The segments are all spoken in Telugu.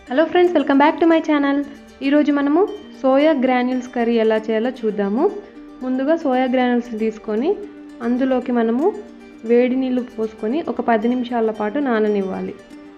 hello friends welcome back to my channel ఈరోజు మనము సోయా గ్రాన్యూల్స్ కర్రీ ఎలా చేయాలో చూద్దాము ముందుగా సోయా గ్రాన్యూల్స్ తీసుకొని అందులోకి మనము వేడి నీళ్ళు పోసుకొని ఒక పది నిమిషాల పాటు నాననివ్వాలి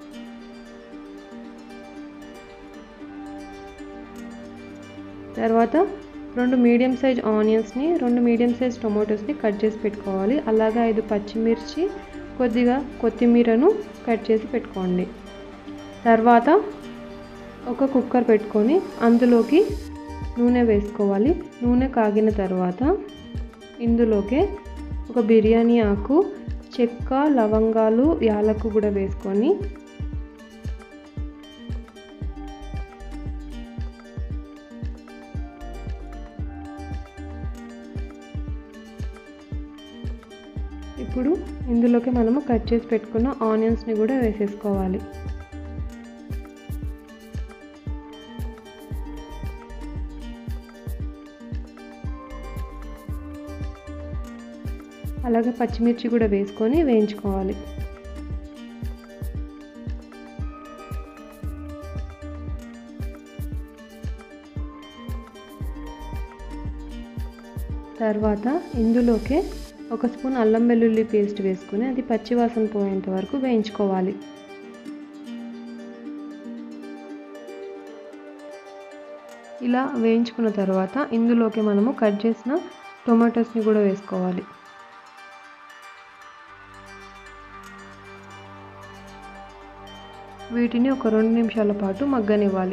తర్వాత రెండు మీడియం సైజ్ ఆనియన్స్ని రెండు మీడియం సైజ్ టొమాటోస్ని కట్ చేసి పెట్టుకోవాలి అలాగే ఐదు పచ్చిమిర్చి కొద్దిగా కొత్తిమీరను కట్ చేసి పెట్టుకోండి తర్వాత ఒక కుక్కర్ పెట్టుకొని అందులోకి నూనె వేసుకోవాలి నూనె కాగిన తర్వాత ఇందులోకి ఒక బిర్యానీ ఆకు చెక్క లవంగాలు యాలకు కూడా వేసుకొని ఇప్పుడు ఇందులోకి మనము కట్ చేసి పెట్టుకున్న ఆనియన్స్ని కూడా వేసేసుకోవాలి అలాగే పచ్చిమిర్చి కూడా వేసుకొని వేయించుకోవాలి తర్వాత ఇందులోకి ఒక స్పూన్ అల్లం వెల్లుల్లి పేస్ట్ వేసుకొని అది పచ్చివాసన పోయేంత వరకు వేయించుకోవాలి ఇలా వేయించుకున్న తర్వాత ఇందులోకి మనము కట్ చేసిన టొమాటోస్ని కూడా వేసుకోవాలి వీటిని ఒక రెండు నిమిషాల పాటు మగ్గనివ్వాలి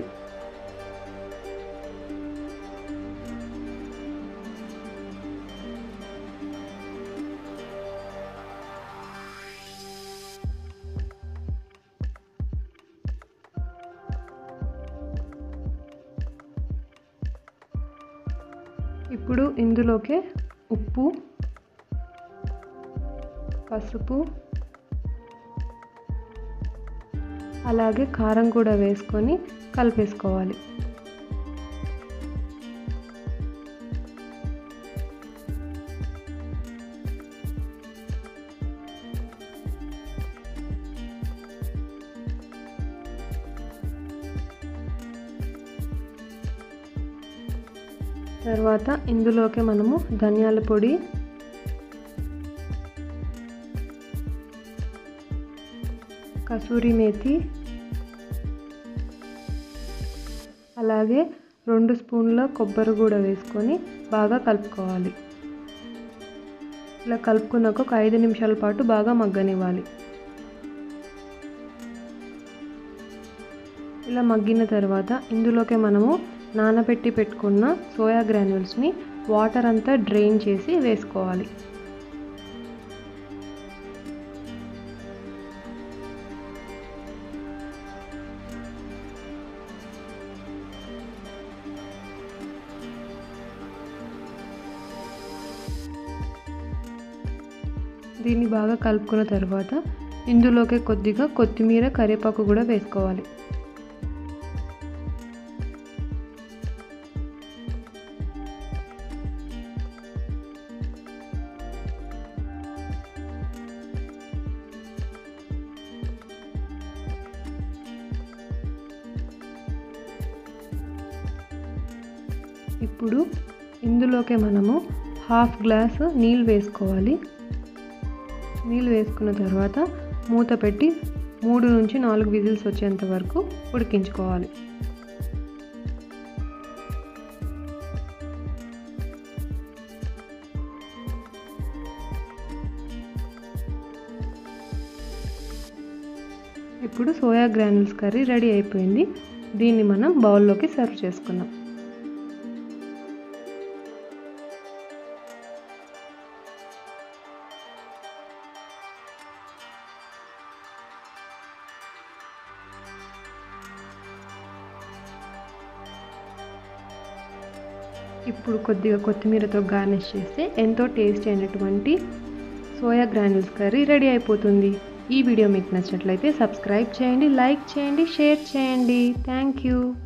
ఇప్పుడు ఇందులోకి ఉప్పు పసుపు అలాగే కారం కూడా వేసుకొని కలిపేసుకోవాలి తర్వాత ఇందులోకి మనము ధనియాల పొడి కసూరి మేతి అలాగే రెండు స్పూన్ల కొబ్బరి కూడా వేసుకొని బాగా కలుపుకోవాలి ఇలా కలుపుకున్నాక ఒక ఐదు నిమిషాల పాటు బాగా మగ్గనివ్వాలి ఇలా మగ్గిన తర్వాత ఇందులోకి మనము నానబెట్టి పెట్టుకున్న సోయా గ్రాన్యూల్స్ని వాటర్ అంతా డ్రైన్ చేసి వేసుకోవాలి దీన్ని బాగా కలుపుకున్న తర్వాత ఇందులోకి కొద్దిగా కొత్తిమీర కరివేపాకు కూడా వేసుకోవాలి ఇప్పుడు ఇందులోకి మనము హాఫ్ గ్లాస్ నీళ్ళు వేసుకోవాలి నీళ్ళు వేసుకున్న తర్వాత మూత పెట్టి మూడు నుంచి నాలుగు విజిల్స్ వచ్చేంత వరకు ఉడికించుకోవాలి ఇప్పుడు సోయా గ్రాన్యూల్స్ కర్రీ రెడీ అయిపోయింది దీన్ని మనం బౌల్లోకి సర్వ్ చేసుకుందాం ఇప్పుడు కొద్దిగా కొత్తిమీరతో గార్నిష్ చేస్తే ఎంతో టేస్టీ అయినటువంటి సోయా గ్రాన్యూల్స్ కర్రీ రెడీ అయిపోతుంది ఈ వీడియో మీకు నచ్చినట్లయితే సబ్స్క్రైబ్ చేయండి లైక్ చేయండి షేర్ చేయండి థ్యాంక్ యూ